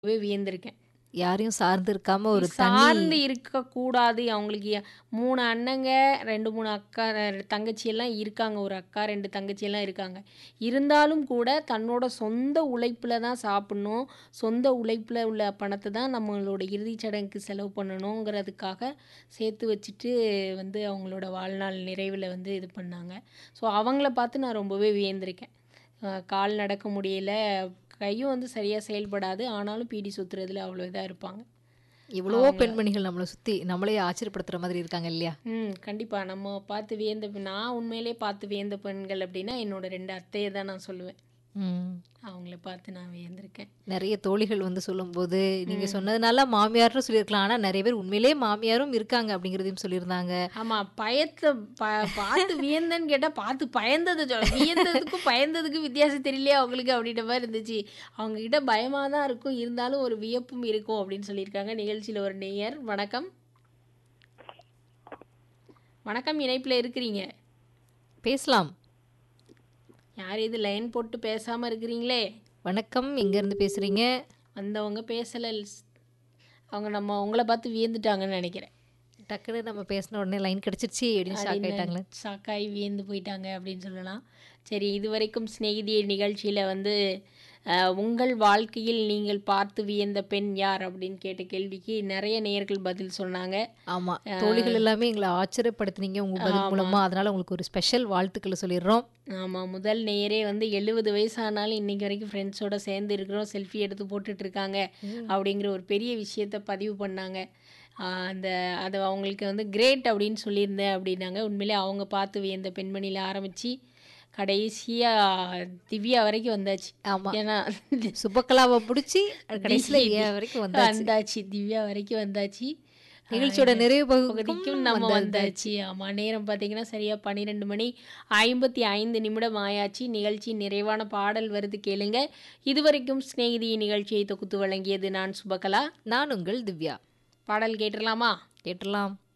ரொம்பவே வியந்திருக்கேன். யாரையும் சார்ந்து இருக்காம ஒரு தனி சார்ந்து இருக்கக்கூடாது. அவங்களுக்கு எ 3 அண்ணங்க, 2, 3 அக்கா அ தங்கச்சியெல்லாம் இருக்காங்க. ஒரு அக்கா, 2 தங்கச்சியெல்லாம் இருக்காங்க. இருந்தாலும் கூட தன்னோட சொந்த உழைப்புல தான் சாப்பிடணும். சொந்த உழைப்புல உள்ள பணத்த தான் நம்மளோட இறுதிச் சடங்குக்கு செலவு பண்ணணுங்கிறதுக்காக சேர்த்து வச்சுட்டு வந்து அவங்களோட வாழ்நாள் நிறைவுல வந்து இது பண்ணாங்க. ஸோ அவங்கள பார்த்து நான் ரொம்பவே வியந்திருக்கேன். அ கால் நடக்க முடியல, கையும் வந்து சரியா செயல்படாது. ஆனாலும் பீடி சுத்துறதுல அவ்வளோ இதா இருப்பாங்க. எவ்வளவோ அவங்க பெண்மணிகள் நம்மள சுத்தி நம்மளே ஆச்சரியப்படுத்துற மாதிரி இருக்காங்க இல்லையா? ம். கண்டிப்பா. நம்ம பார்த்து வியந்த பெண் நான் உண்மையிலேயே பார்த்து வியந்த பெண்கள் அப்டின்னா, என்னோட 2 அத்தைய தான் நான் சொல்லுவேன். ம். அவங்கள பார்த்து நான் வியந்திருக்கேன். நெறைய தோழிகள் வந்து சொல்லும்போது, நீங்க ம். சொன்னதுனால மாமியார்ன்னு சொல்லியிருக்கலாம். ஆனா நெறைய பேர் உண்மையிலேயே மாமியாரும் இருக்காங்க அப்படிங்கிறதையும் சொல்லியிருந்தாங்க. ஆமா. பயத்த ப பார்த்து வியந்தேன்னு கேட்டா, பார்த்து பயந்தத சொல் வியந்ததுக்கும், பயந்ததுக்கும் வித்தியாசம் தெரியலையா உங்களுக்கு அப்டின்ற மாரி இருந்துச்சு. அவங்க கிட்ட பயமா தான் இருக்கும். இருந்தாலும் ஒரு வியப்பும் இருக்கும் அப்டின்னு சொல்லியிருக்காங்க. நிகழ்ச்சியில ஒரு நேயர். வணக்கம். வணக்கம். இணைப்பில இருக்கிறீங்க. பேசலாம். யார் இது லைன் போட்டு பேசாம இருக்கிறீங்களே? வணக்கம். எங்கேருந்து பேசுறீங்க? வந்தவங்க பேசல. ஸ் அவங்க நம்ம உங்கள பார்த்து வியந்துட்டாங்கன்னு நெனைக்கிறேன். டக்குனு நம்ம பேசின உடனே லைன் கிடைச்சிருச்சு அப்படின்னு ஷாக் அப்படின்னு ஆயிட்டாங்களே. ஷாக்காயி வியந்து போயிட்டாங்க அப்படின்னு சொல்லலாம். சரி இதுவரைக்கும் சிநேகிதியே நிகழ்ச்சியில வந்து அ உங்கள் வாழ்க்கையில் நீங்கள் பார்த்து வியந்த பெண் யார்? அப்படின்னு கேட்ட கேள்விக்கு நெறைய நேயர்கள் பதில் சொன்னாங்க. ஆமா. அ தோழிகள் எல்லாமே எங்கள ஆச்சரியப்படுத்துனீங்க உங்க பதில் ஆமா. மூலமா. அதனால உங்களுக்கு ஒரு ஸ்பெஷல் வாழ்த்துக்கள சொல்லிடுறோம். ஆமா. முதல் நேயரே வந்து 70 வயசானாலும் இன்னைக்கு வரைக்கும் ஃப்ரெண்ட்ஸோட சேர்ந்து இருக்கிறோம். செல்ஃபி எடுத்து போட்டுட்டு இருக்காங்க. ம். அப்படிங்கிற ஒரு பெரிய விஷயத்த பதிவு பண்ணாங்க. அ அந்த அது அவங்களுக்கு வந்து கிரேட் அப்படின்னு சொல்லியிருந்தேன் அப்படின்னாங்க. உண்மையிலே அவங்க பார்த்து வியந்த பெண்மணியில ஆரம்பிச்சு, கடைசியா திவ்யா வரைக்கும் வந்தாச்சு. ஆமா. ஏன்னா சுபகலாவ புடிச்சு கடைசில தி ஏன் வரைக்கும் வந்தாச்சு. வந்தாச்சு. திவ்யா வரைக்கும் வந்தாச்சு. அ நிகழ்ச்சியோட இந்த நிறைவு பகுதிக்கும் பகுதிக்கும் நம்ம வந்தாச்சு. வந்தாச்சு. ஆமா. நேரம் பார்த்தீங்கன்னா, சரியா 12 மணி 55 நிமிடம் ஆயாச்சு. நிகழ்ச்சியின் நிறைவான பாடல் வருது கேளுங்க. இதுவரைக்கும் சிநேகிதி நிகழ்ச்சியை தொகுத்து வழங்கியது நான் சுபகலா. நான் உங்கள் திவ்யா. பாடல் கேட்டுறலாமா? கேட்டுறலாம்.